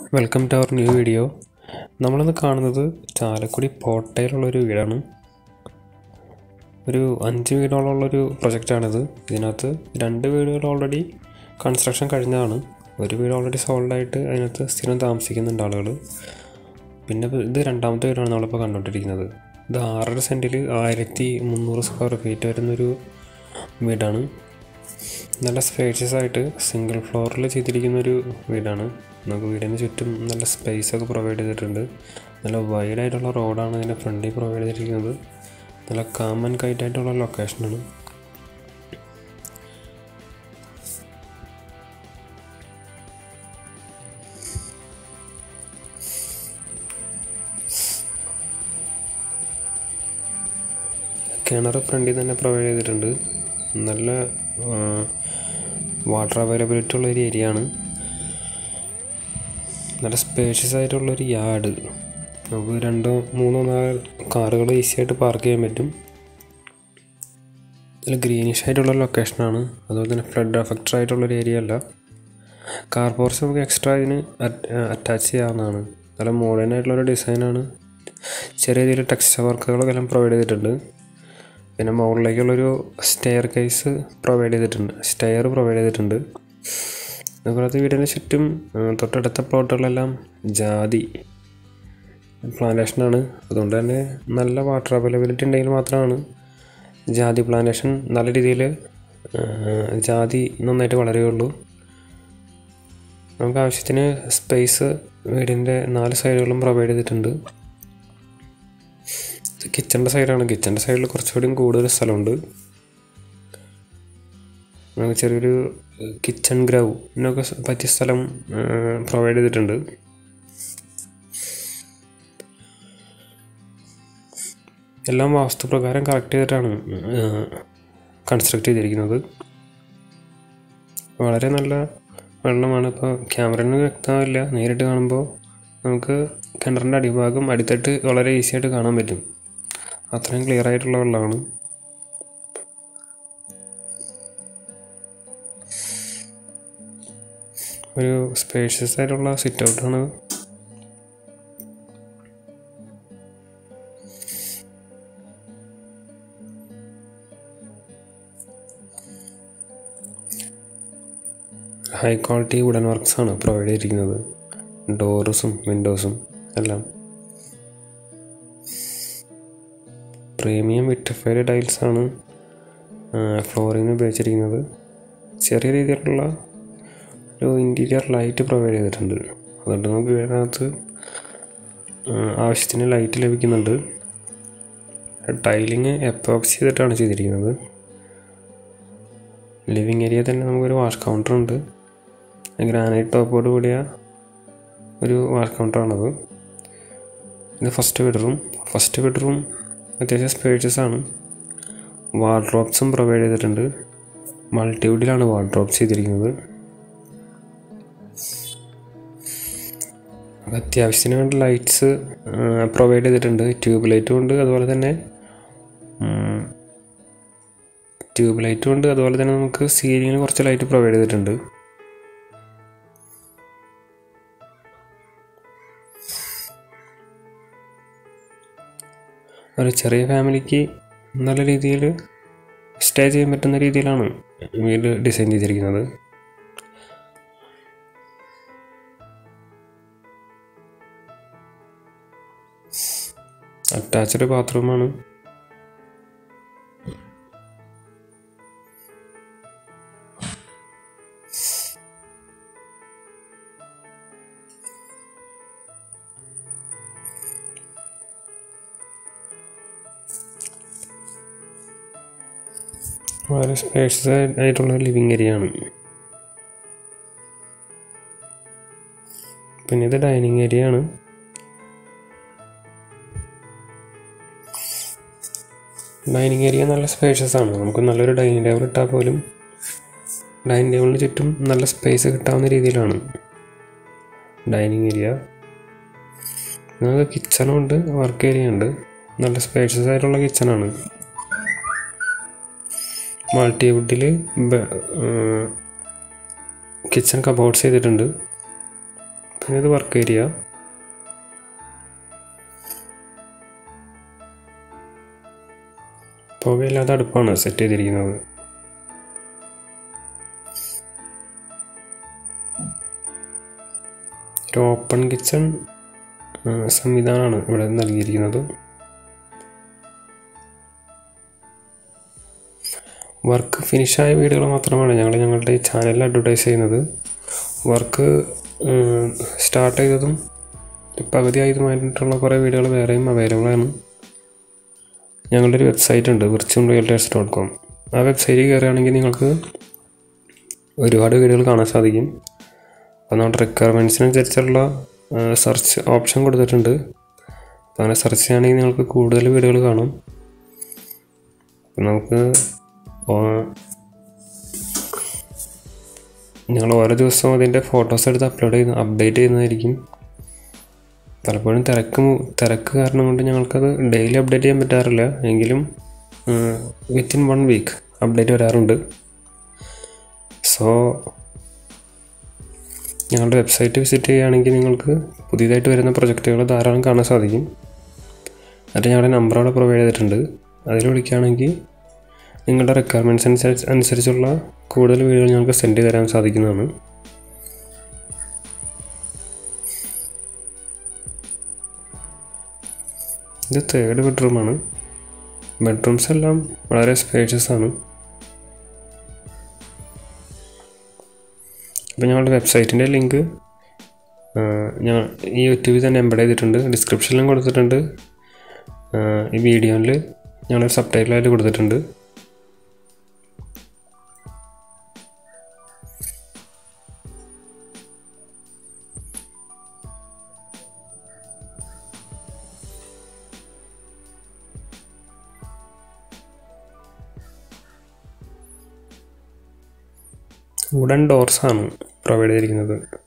welcome to our new video നമ്മളിന്ന് കാണുന്നത് ചാലക്കുടി പോട്ടയിലുള്ളൊരു വീടാണ് ഒരു അഞ്ച് വീടോളമുള്ളൊരു പ്രൊജക്റ്റാണിത് ഇതിനകത്ത് രണ്ട് വീടുകൾ ഓൾറെഡി കൺസ്ട്രക്ഷൻ കഴിഞ്ഞതാണ് ഒരു വീട് ഓൾറെഡി സോൾഡായിട്ട് അതിനകത്ത് സ്ഥിരം താമസിക്കുന്നുണ്ട് ആളുകൾ പിന്നെ ഇത് രണ്ടാമത്തെ വീടാണ് നമ്മളിപ്പോൾ കണ്ടുകൊണ്ടിരിക്കുന്നത് ഇത് ആറര സെൻറ്റിൽ ആയിരത്തി മുന്നൂറ് സ്ക്വയർ ഫീറ്റ് വരുന്നൊരു വീടാണ് നല്ല സ്പേഷ്യസ് ആയിട്ട് സിംഗിൾ ഫ്ലോറിൽ ചെയ്തിരിക്കുന്ന ഒരു വീടാണ് നമുക്ക് വീടിന് ചുറ്റും നല്ല സ്പേസ് ഒക്കെ പ്രൊവൈഡ് ചെയ്തിട്ടുണ്ട് നല്ല വൈഡ് ആയിട്ടുള്ള റോഡാണ് ഇതിൻ്റെ ഫ്രണ്ടിൽ പ്രൊവൈഡ് ചെയ്തിരിക്കുന്നത് നല്ല കാമൻ കൈറ്റ് ആയിട്ടുള്ള ലൊക്കേഷനാണ് കിണർ ഫ്രണ്ടിൽ തന്നെ പ്രൊവൈഡ് ചെയ്തിട്ടുണ്ട് നല്ല വാട്ടർ അവൈലബിലിറ്റി ഉള്ള ഒരു ഏരിയ ആണ് നല്ല സ്പേഷ്യസ് ആയിട്ടുള്ളൊരു യാർഡ് നമുക്ക് രണ്ടോ മൂന്നോ നാല് കാറുകൾ ഈസി ആയിട്ട് പാർക്ക് ചെയ്യാൻ പറ്റും നല്ല ഗ്രീനിഷ് ആയിട്ടുള്ള ലൊക്കേഷനാണ് അതുപോലെ തന്നെ ഫ്ലഡ് അഫക്റ്റഡ് ആയിട്ടുള്ളൊരു ഏരിയ അല്ല കാർ പോർച്ച് നമുക്ക് എക്സ്ട്രാ ഇതിന് അറ്റാച്ച് ചെയ്യാവുന്നതാണ് നല്ല മോഡേൺ ആയിട്ടുള്ളൊരു ഡിസൈനാണ് ചെറിയ രീതിയിൽ ടെക്സ്ചർ വർക്കുകളൊക്കെ എല്ലാം പ്രൊവൈഡ് ചെയ്തിട്ടുണ്ട് പിന്നെ മുകളിലേക്കുള്ളൊരു സ്റ്റെയർ കേസ് പ്രൊവൈഡ് ചെയ്തിട്ടുണ്ട് സ്റ്റെയർ പ്രൊവൈഡ് ചെയ്തിട്ടുണ്ട് അതുപോലെ വീടിന് ചുറ്റും തൊട്ടടുത്ത പ്ലോട്ടുകളെല്ലാം ജാതി പ്ലാന്റേഷനാണ് അതുകൊണ്ട് തന്നെ നല്ല വാട്ടർ അവൈലബിലിറ്റി ഉണ്ടെങ്കിൽ മാത്രമാണ് ജാതി പ്ലാന്റേഷൻ നല്ല രീതിയിൽ ജാതി നന്നായിട്ട് വളരുകയുള്ളൂ നമുക്ക് ആവശ്യത്തിന് സ്പേസ് വീടിൻ്റെ നാല് സൈഡുകളും പ്രൊവൈഡ് ചെയ്തിട്ടുണ്ട് കിച്ചൻ്റെ സൈഡാണ് കിച്ചൻ്റെ സൈഡിൽ കുറച്ചുകൂടി കൂടുതൽ സ്ഥലമുണ്ട് നമുക്ക് ചെറിയൊരു കിച്ചൺ ഗ്രൗണ്ടിനൊക്കെ പറ്റിയ സ്ഥലം പ്രൊവൈഡ് ചെയ്തിട്ടുണ്ട് എല്ലാം വാസ്തുപ്രകാരം കറക്റ്റ് ചെയ്തിട്ടാണ് കൺസ്ട്രക്ട് ചെയ്തിരിക്കുന്നത് വളരെ നല്ല വെള്ളമാണ് ഇപ്പോൾ ക്യാമറയിൽ വ്യക്തമാവില്ല നേരിട്ട് കാണുമ്പോൾ നമുക്ക് കിണറിൻ്റെ അടിഭാഗം അടിത്തട്ട് വളരെ ഈസി ആയിട്ട് കാണാൻ പറ്റും അത്രയും ക്ലിയർ ആയിട്ടുള്ള വെള്ളമാണ് ഒരു സ്പേഷ്യസ് ആയിട്ടുള്ള സിറ്റ് ഔട്ടാണ് ഹൈ ക്വാളിറ്റി വുഡൻ വർക്ക്സ് ആണ് പ്രൊവൈഡ് ചെയ്തിരിക്കുന്നത് ഡോർസും വിൻഡോസും എല്ലാം പ്രീമിയം വിട്രിഫൈഡ് ടൈൽസ് ആണ് ഫ്ലോറിങ്ങിന് ഉപയോഗിച്ചിരിക്കുന്നത് ചെറിയ രീതിയിലുള്ള ഒരു ഇൻറ്റീരിയർ ലൈറ്റ് പ്രൊവൈഡ് ചെയ്തിട്ടുണ്ട് അതുകൊണ്ട് നമുക്ക് വീടിനകത്ത് ആവശ്യത്തിന് ലൈറ്റ് ലഭിക്കുന്നുണ്ട് ടൈലിങ് എപ്പോക്സ് ചെയ്തിട്ടാണ് ചെയ്തിരിക്കുന്നത് ലിവിങ് ഏരിയ തന്നെ നമുക്കൊരു വാഷ് കൗണ്ടർ ഉണ്ട് ഗ്രാനൈറ്റ് ടോപ്പോട് കൂടിയ ഒരു വാഷ് കൗണ്ടറാണത് ഇത് ഫസ്റ്റ് ബെഡ്റൂം ഫസ്റ്റ് ബെഡ്റൂം അത്യാവശ്യം സ്പേഷ്യസ് ആണ് വാർഡ്രോപ്സും പ്രൊവൈഡ് ചെയ്തിട്ടുണ്ട് മൾട്ടിവുഡിലാണ് വാർഡ്രോപ്സ് ചെയ്തിരിക്കുന്നത് അത്യാവശ്യത്തിന് വേണ്ട ലൈറ്റ്സ് പ്രൊവൈഡ് ചെയ്തിട്ടുണ്ട് ട്യൂബ് ലൈറ്റും ഉണ്ട് അതുപോലെ തന്നെ ട്യൂബ് ലൈറ്റും ഉണ്ട് അതുപോലെ തന്നെ നമുക്ക് സീലിങ്ങിന് കുറച്ച് ലൈറ്റ് പ്രൊവൈഡ് ചെയ്തിട്ടുണ്ട് ഒരു ചെറിയ ഫാമിലിക്ക് നല്ല രീതിയിൽ സ്റ്റേ ചെയ്യാൻ പറ്റുന്ന രീതിയിലാണ് വീട് ഡിസൈൻ ചെയ്തിരിക്കുന്നത് അറ്റാച്ച്ഡ് ബാത്റൂമാണ് വളരെ സ്പേഷ്യസ് ആയിട്ടുള്ള ലിവിങ് ഏരിയ ആണ് പിന്നെ ഇത് ഡൈനിങ് ഏരിയ ആണ് ഡൈനിങ് ഏരിയ നല്ല സ്പേഷ്യസ് ആണ് നമുക്ക് നല്ലൊരു ഡൈനിങ് ടേബിൾ ഇട്ടാൽ പോലും ഡൈനിങ് ടേബിളിന് ചുറ്റും നല്ല സ്പേസ് കിട്ടാവുന്ന രീതിയിലാണ് ഡൈനിങ് ഏരിയ നമുക്ക് കിച്ചണും ഉണ്ട് വർക്ക് ഏരിയ ഉണ്ട് നല്ല സ്പേഷ്യസ് ആയിട്ടുള്ള കിച്ചണാണ് മൾട്ടിവുഡിൽ കിച്ചൺ കബോർഡ്സ് ചെയ്തിട്ടുണ്ട് പിന്നെ ഇത് വർക്ക് ഏരിയ പുകയില്ലാത്ത അടുപ്പാണ് സെറ്റ് ചെയ്തിരിക്കുന്നത് ഒരു ഓപ്പൺ കിച്ചൺ സംവിധാനമാണ് ഇവിടെ നൽകിയിരിക്കുന്നത് വർക്ക് ഫിനിഷായ വീടുകൾ മാത്രമാണ് ഞങ്ങൾ ഞങ്ങളുടെ ഈ ചാനലിൽ അഡ്വർടൈസ് ചെയ്യുന്നത് വർക്ക് സ്റ്റാർട്ട് ചെയ്തതും പകുതിയായതുമായിട്ടുള്ള കുറേ വീടുകൾ വേറെയും അവൈലബിൾ ആണ് ഞങ്ങളുടെ ഒരു വെബ്സൈറ്റ് ഉണ്ട് വിർച്വൽ റിയൽറ്റേഴ്സ് ഡോട്ട് കോം ആ വെബ്സൈറ്റിൽ കയറുകയാണെങ്കിൽ നിങ്ങൾക്ക് ഒരുപാട് വീടുകൾ കാണാൻ സാധിക്കും അപ്പോൾ നമ്മുടെ റിക്വയർമെൻറ്റ്സിനനുസരിച്ചുള്ള സെർച്ച് ഓപ്ഷൻ കൊടുത്തിട്ടുണ്ട് അപ്പോൾ അങ്ങനെ സെർച്ച് ചെയ്യുകയാണെങ്കിൽ നിങ്ങൾക്ക് കൂടുതൽ വീടുകൾ കാണും അപ്പോൾ നമുക്ക് ഞങ്ങൾ ഓരോ ദിവസവും അതിൻ്റെ ഫോട്ടോസ് എടുത്ത് അപ്ലോഡ് ചെയ്യുന്ന അപ്ഡേറ്റ് ചെയ്യുന്നതായിരിക്കും പലപ്പോഴും തിരക്ക് തിരക്ക് കാരണം കൊണ്ട് ഞങ്ങൾക്കത് ഡെയിലി അപ്ഡേറ്റ് ചെയ്യാൻ പറ്റാറില്ല എങ്കിലും വിത്തിൻ വൺ വീക്ക് അപ്ഡേറ്റ് വരാറുണ്ട് സോ ഞങ്ങളുടെ വെബ്സൈറ്റ് വിസിറ്റ് ചെയ്യുകയാണെങ്കിൽ നിങ്ങൾക്ക് പുതിയതായിട്ട് വരുന്ന പ്രൊജക്റ്റുകൾ ധാരാളം കാണാൻ സാധിക്കും എന്നിട്ട് ഞങ്ങളുടെ നമ്പർ അവിടെ പ്രൊവൈഡ് ചെയ്തിട്ടുണ്ട് അതിൽ വിളിക്കുകയാണെങ്കിൽ നിങ്ങളുടെ റിക്വയർമെൻറ്റ്സ് അനുസരിച്ച് അനുസരിച്ചുള്ള കൂടുതൽ വീഡിയോകൾ ഞങ്ങൾക്ക് സെൻഡ് ചെയ്ത് തരാൻ സാധിക്കുന്നതാണ് ഇത് തേർഡ് ബെഡ്റൂമാണ് ബെഡ്റൂംസ് എല്ലാം വളരെ സ്പേഷ്യസ് ആണ് അപ്പോൾ ഞങ്ങളുടെ വെബ്സൈറ്റിൻ്റെ ലിങ്ക് ഞാൻ ഈ യൂട്യൂബിൽ തന്നെ എംബഡ് ചെയ്തിട്ടുണ്ട് ഡിസ്ക്രിപ്ഷനിലും കൊടുത്തിട്ടുണ്ട് ഈ വീഡിയോയിൽ ഞങ്ങളൊരു സബ് ടൈറ്റിലായിട്ട് കൊടുത്തിട്ടുണ്ട് വുഡൻ ഡോർസാണ് പ്രൊവൈഡ് ചെയ്തിരിക്കുന്നത്